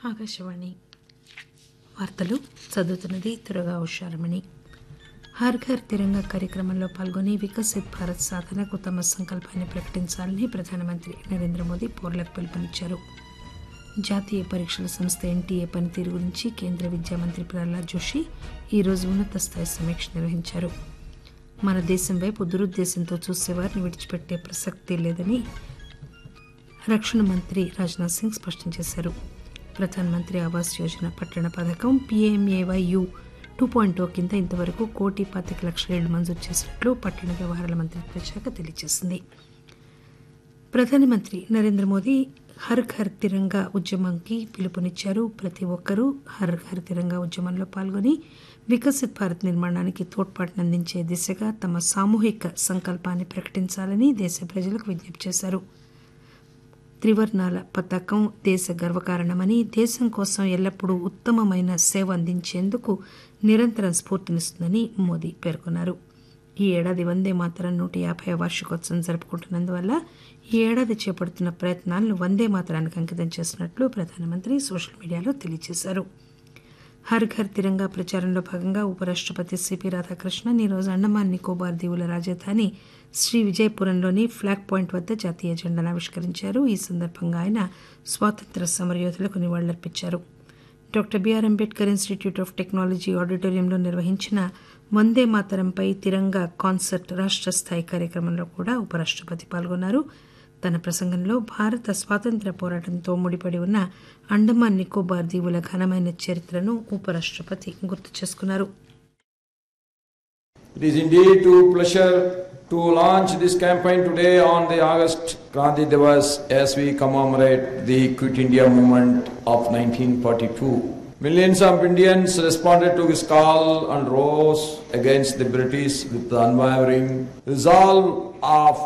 ఆకాశవాణి వార్తలు చదువుతున్నది తురగా ఉషారమణి హర్ ఘర్ తిరంగా కార్యక్రమంలో పాల్గొని వికసిత్ భారత్ సాధనకు తమ సంకల్పాన్ని ప్రకటించాలని ప్రధానమంత్రి నరేంద్ర మోదీ పౌరులకు పిలుపునిచ్చారు జాతీయ పరీక్షల సంస్థ ఎన్టీఏ పనితీరు గురించి కేంద్ర విద్యా మంత్రి ప్రహ్లాద్ జోషి ఈరోజు ఉన్నత స్థాయి సమీక్ష నిర్వహించారు మన దేశం వైపు దురుద్దేశంతో చూసేవారిని విడిచిపెట్టే ప్రసక్తి లేదని రక్షణ మంత్రి రాజ్నాథ్ సింగ్ స్పష్టం చేశారు ప్రధానమంత్రి ఆవాస్ యోజన పట్టణ పథకం పీఎంఏవైయు టూ పాయింట్ ఓ కింద ఇంతవరకు కోటి పాతిక లక్షల ఇళ్లు మంజూరు చేసినట్లు పట్టణ వ్యవహారాల మంత్రిత్వ శాఖ తెలియజేసింది ప్రధానమంత్రి నరేంద్ర మోదీ హర్ ఘర్ తిరంగా ఉద్యమంకి పిలుపునిచ్చారు ప్రతి ఒక్కరూ హర్ ఘర్ తిరంగా ఉద్యమంలో పాల్గొని వికసిత్ భారత్ నిర్మాణానికి తోడ్పాటునందించే దిశగా తమ సామూహిక సంకల్పాన్ని ప్రకటించాలని దేశ ప్రజలకు విజ్ఞప్తి చేశారు త్రివర్ణాల పతాకం దేశ గర్వకారణమని దేశం కోసం ఎల్లప్పుడూ ఉత్తమమైన సేవ అందించేందుకు నిరంతరం స్ఫూర్తినిస్తుందని మోదీ పేర్కొన్నారు ఈ ఏడాది వందే మాతరం నూట యాభై వార్షికోత్సవం జరుపుకుంటున్నందువల్ల ఈ ఏడాది చేపడుతున్న ప్రయత్నాలను వందే మాతరానికి అంకితం చేసినట్లు ప్రధానమంత్రి సోషల్ మీడియాలో తెలియజేశారు హర్ ఘర్ తిరంగా ప్రచారంలో భాగంగా ఉపరాష్టపతి సిపి రాధాకృష్ణన్ ఈరోజు అండమాన్ నికోబార్ దీవుల రాజధాని శ్రీ విజయపురంలోని ఫ్లాగ్ పాయింట్ వద్ద జాతీయ జెండాను ఆవిష్కరించారు ఈ సందర్భంగా ఆయన స్వాతంత్ర సమరయోధులకు నివాళులర్పించారు doctor BR Ambedkar institute of technology ఆడిటోరియంలో నిర్వహించిన వందే మాతరంపై తిరంగా కాన్సర్ట్ రాష్ట్ర స్థాయి కార్యక్రమంలో కూడా ఉపరాష్టపతి పాల్గొన్నారు తన ప్రసంగంలో భారత స్వాతంత్ర్య పోరాటంతో ముడిపడి ఉన్న అండమాన్ నికోబార్ దీవుల ఘనమైన చరిత్రను ఉపరాష్టపతి గుర్తు చేసుకున్నారు It is indeed a pleasure to launch this campaign today on the August Kranti Divas as we commemorate the Quit India movement of 1942. Millions of Indians responded to his call and rose against the British with the unwavering resolve of